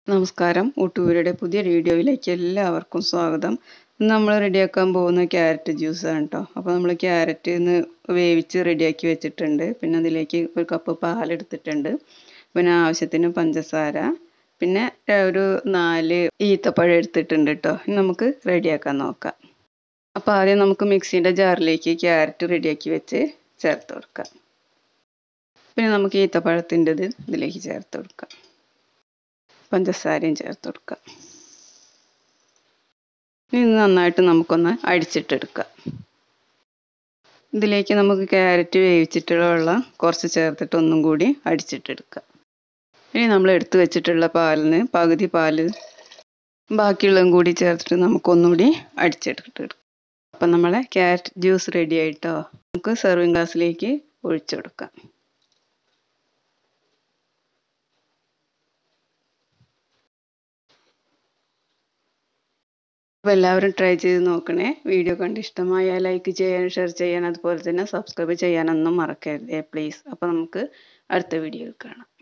നമസ്കാരം ഊട്ടുപുരയുടെ പുതിയ വീഡിയോയിലേക്ക് എല്ലാവർക്കും സ്വാഗതം ഇന്ന് നമ്മൾ റെഡിയാക്കാൻ പോകുന്ന ക്യാരറ്റ് ജ്യൂസാണ് കേട്ടോ അപ്പോൾ നമ്മൾ ക്യാരറ്റ് ഇന്ന് വേവിച്ച് റെഡിയാക്കി വെച്ചിട്ടുണ്ട് പിന്നെ അതിലേക്ക് ഒരു കപ്പ് പാലെടുത്തിട്ടുണ്ട് പിന്നെ ആവശ്യത്തിന് പഞ്ചസാര പിന്നെ ഒരു നാല് ഈത്തപ്പഴം എടുത്തിട്ടുണ്ട് കേട്ടോ ഇനി നമുക്ക് റെഡിയാക്കാൻ നോക്കാം അപ്പോൾ ആദ്യം നമുക്ക് മിക്സീൻ്റെ ജാറിലേക്ക് ക്യാരറ്റ് റെഡിയാക്കി വെച്ച് ചേർത്ത് കൊടുക്കാം പിന്നെ നമുക്ക് ഈത്തപ്പഴത്തിൻ്റെത് ഇതിലേക്ക് ചേർത്ത് കൊടുക്കാം പഞ്ചസാരയും ചേർത്ത് കൊടുക്കാം ഇനി നന്നായിട്ട് നമുക്കൊന്ന് അടിച്ചിട്ടെടുക്കാം ഇതിലേക്ക് നമുക്ക് ക്യാരറ്റ് വേവിച്ചിട്ടുള്ള വെള്ളം കുറച്ച് ചേർത്തിട്ട് ഒന്നും കൂടി അടിച്ചിട്ടെടുക്കാം ഇനി നമ്മൾ എടുത്തു വെച്ചിട്ടുള്ള പാലിന് പകുതി പാല് ബാക്കിയുള്ളതും കൂടി ചേർത്തിട്ട് നമുക്കൊന്നുകൂടി അടിച്ചെടുത്തിട്ട് അപ്പം നമ്മളെ ക്യാരറ്റ് ജ്യൂസ് റെഡി ആയിട്ടോ നമുക്ക് സെർവിങ് ഗ്ലാസ്സിലേക്ക് ഒഴിച്ചു കൊടുക്കാം അപ്പോൾ എല്ലാവരും ട്രൈ ചെയ്ത് നോക്കണേ വീഡിയോ കണ്ട് ഇഷ്ടമായാൽ ലൈക്ക് ചെയ്യാൻ ഷെയർ ചെയ്യാൻ അതുപോലെ തന്നെ സബ്സ്ക്രൈബ് ചെയ്യാനൊന്നും മറക്കരുതേ പ്ലീസ് അപ്പോൾ നമുക്ക് അടുത്ത വീഡിയോയിൽ കാണാം